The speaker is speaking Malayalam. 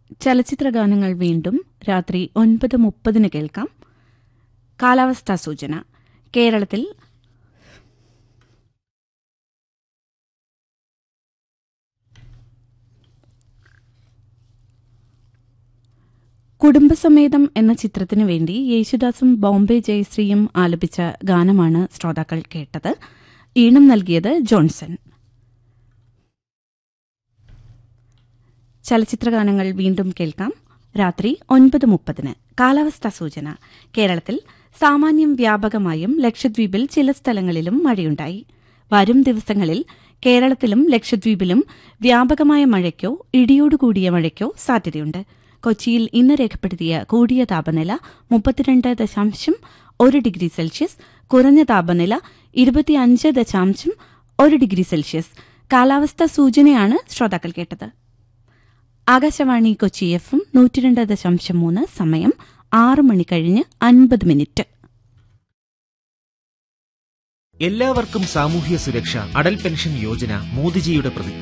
ചലച്ചിത്ര ഗാനങ്ങൾ വീണ്ടും രാത്രി ഒൻപത് മുപ്പതിന് കേൾക്കാം കാലാവസ്ഥാ സൂചന കേരളത്തിൽ കുടുംബസമേതം എന്ന ചിത്രത്തിനു വേണ്ടി യേശുദാസും ബോംബെ ജയശ്രീയും ആലപിച്ച ഗാനമാണ് ശ്രോതാക്കൾ കേട്ടത് ഈണം നൽകിയത് ജോൺസൺ ചലച്ചിത്രഗാനങ്ങൾ വീണ്ടും കേൾക്കാം രാത്രി ഒൻപത് മുപ്പതിന് കാലാവസ്ഥാ സൂചന കേരളത്തിൽ സാമാന്യം വ്യാപകമായും ലക്ഷദ്വീപിൽ ചില സ്ഥലങ്ങളിലും മഴയുണ്ടായി വരും ദിവസങ്ങളിൽ കേരളത്തിലും ലക്ഷദ്വീപിലും വ്യാപകമായ മഴയ്ക്കോ ഇടിയോടുകൂടിയ മഴയ്ക്കോ സാധ്യതയുണ്ട് കൊച്ചിയിൽ ഇന്ന് രേഖപ്പെടുത്തിയ കൂടിയ താപനില മുപ്പത്തിരണ്ട് ദശാംശം ഒരു ഡിഗ്രി സെൽഷ്യസ് കുറഞ്ഞ താപനില ഇരുപത്തിയഞ്ച് ദശാംശം ഒരു ഡിഗ്രി സെൽഷ്യസ് കാലാവസ്ഥാ സൂചനയാണ് ശ്രോതാക്കൾ കേട്ടത് ആകാശവാണി കൊച്ചി എഫും നൂറ്റിരണ്ട് ദശാംശം മൂന്ന് സമയം ആറ് മണി കഴിഞ്ഞ് അൻപത് മിനിറ്റ് എല്ലാവർക്കും സാമൂഹ്യ സുരക്ഷ അടൽ പെൻഷൻ യോജന മോദിജിയുടെ പ്രതിജ്ഞ